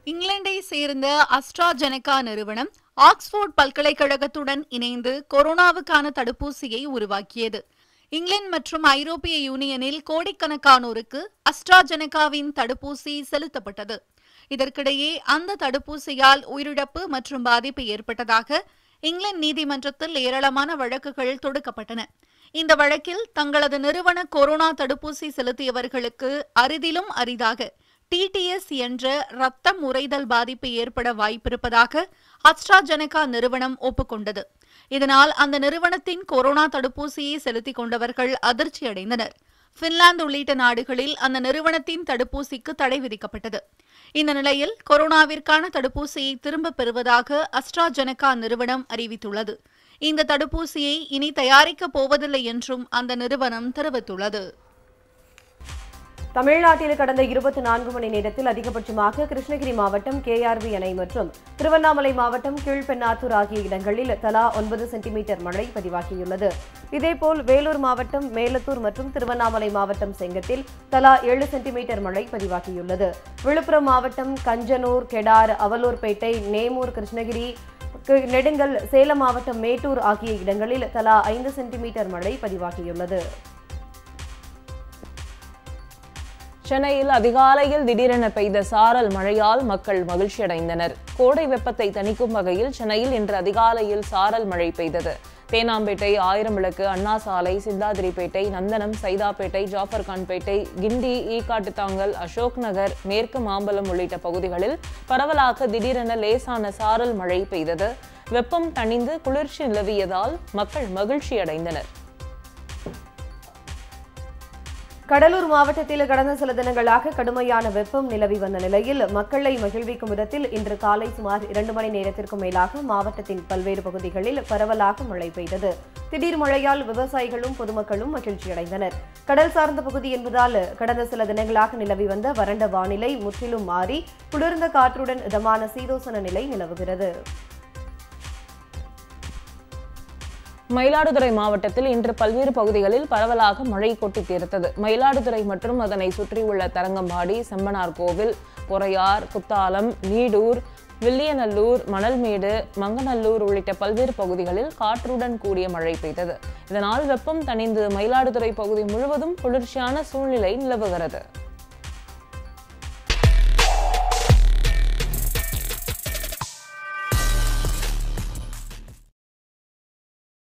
இங்கிலாந்தை சேர்ந்த அஸ்ட்ராஜெனகா நிறுவனம் ஆக்ஸ்போர்ட் பல்கலைக்கழகத்துடன் இணைந்து கொரோனாவுக்கான தடுப்பூசியை உருவாக்கியது இங்கிலாந்து மற்றும் ஐரோப்பிய யூனியனில் கோடிக்கணக்கானோருக்கு அஸ்ட்ராஜெனகாவின் தடுப்பூசி செலுத்தப்பட்டது இதற்கிடையே அந்த தடுப்பூசியால் உயிரிழப்பு மற்றும் பாதிப்பு ஏற்பட்டதாக இங்கிலாந்து நீதிமன்றத்தில் ஏராளமான வழக்குகள் தொடுக்கப்பட்டன இந்த வழக்கில் தங்களது நிறுவன கொரோனா தடுப்பூசி செலுத்தியவர்களுக்கு அரிதிலும் அரிதாக டிடிஎஸ் என்ற ரத்தம் உறைதல் பாதிப்பு ஏற்பட வாய்ப்பிருப்பதாக அஸ்ட்ராஜெனகா நிறுவனம் ஒப்புக்கொண்டது இதனால் அந்த நிறுவனத்தின் கொரோனா தடுப்பூசியை செலுத்திக் கொண்டவர்கள் அதிர்ச்சியடைந்தனர் பின்லாந்து உள்ளிட்ட நாடுகளில் அந்த நிறுவனத்தின் தடுப்பூசிக்கு தடை விதிக்கப்பட்டது இந்த நிலையில் கொரோனாவிற்கான தடுப்பூசியை திரும்பப் பெறுவதாக அஸ்ட்ராஜெனகா நிறுவனம் அறிவித்துள்ளது இந்த தடுப்பூசியை இனி தயாரிக்கப் போவதில்லை என்றும் அந்த நிறுவனம் தெரிவித்துள்ளது தமிழ்நாட்டில் கடந்த இருபத்தி நான்கு மணி நேரத்தில் அதிகபட்சமாக கிருஷ்ணகிரி மாவட்டம் கேஆர்பி அணை மற்றும் திருவண்ணாமலை மாவட்டம் கீழ்பெண்ணாத்தூர் ஆகிய இடங்களில் தலா ஒன்பது சென்டிமீட்டர் மழை பதிவாகியுள்ளது இதேபோல் வேலூர் மாவட்டம் மேலத்தூர் மற்றும் திருவண்ணாமலை மாவட்டம் செங்கத்தில் தலா ஏழு சென்டிமீட்டர் மழை பதிவாகியுள்ளது விழுப்புரம் மாவட்டம் கஞ்சனூர் கெடார் அவலூர்பேட்டை நேமூர் கிருஷ்ணகிரி கு- நெடுங்கல் சேலம் மாவட்டம் மேட்டூர் ஆகிய இடங்களில் தலா ஐந்து சென்டிமீட்டர் மழை பதிவாகியுள்ளது சென்னையில் அதிகாலையில் திடீரென பெய்த சாரல் மழையால் மக்கள் மகிழ்ச்சியடைந்தனர் கோடை வெப்பத்தை தணிக்கும் வகையில் சென்னையில் இன்று அதிகாலையில் சாரல் மழை பெய்தது தேனாம்பேட்டை ஆயிரம் விளக்கு அண்ணா சாலை சிந்தாதிரிப்பேட்டை நந்தனம் சைதாப்பேட்டை ஜாஃபர்கான்பேட்டை கிண்டி ஈக்காட்டுத்தாங்கல் அசோக் நகர் மேற்கு மாம்பலம் உள்ளிட்ட பகுதிகளில் பரவலாக திடீரென லேசான சாரல் மழை பெய்தது வெப்பம் தணிந்து குளிர்ச்சி நிலவியதால் மக்கள் மகிழ்ச்சியடைந்தனர் கடலூர் மாவட்டத்தில் கடந்த சில தினங்களாக கடுமையான வெப்பம் நிலவி வந்த நிலையில் மக்களை மகிழ்விக்கும் விதத்தில் இன்று காலை சுமார் இரண்டு மணி நேரத்திற்கும் மேலாக மாவட்டத்தின் பல்வேறு பகுதிகளில் பரவலாக மழை பெய்தது திடீர் மழையால் விவசாயிகளும் பொதுமக்களும் மகிழ்ச்சியடைந்தனர் கடல் சார்ந்த பகுதி என்பதால் கடந்த சில தினங்களாக நிலவி வந்த வறண்ட வானிலை முற்றிலும் மாறி குளிர்ந்த காற்றுடன் இதமான சீதோசன நிலை நிலவுகிறது மயிலாடுதுறை மாவட்டத்தில் இன்று பல்வேறு பகுதிகளில் பரவலாக மழை கொட்டி தீர்த்தது மயிலாடுதுறை மற்றும் அதனை சுற்றியுள்ள தரங்கம்பாடி செம்பனார் கோவில் பொறையார் குத்தாலம் நீடூர் வில்லியநல்லூர் மணல்மேடு மங்கநல்லூர் உள்ளிட்ட பல்வேறு பகுதிகளில் காற்றுடன் கூடிய மழை பெய்தது இதனால் வெப்பம் தணிந்து மயிலாடுதுறை பகுதி முழுவதும் குளிர்ச்சியான சூழ்நிலை நிலவுகிறது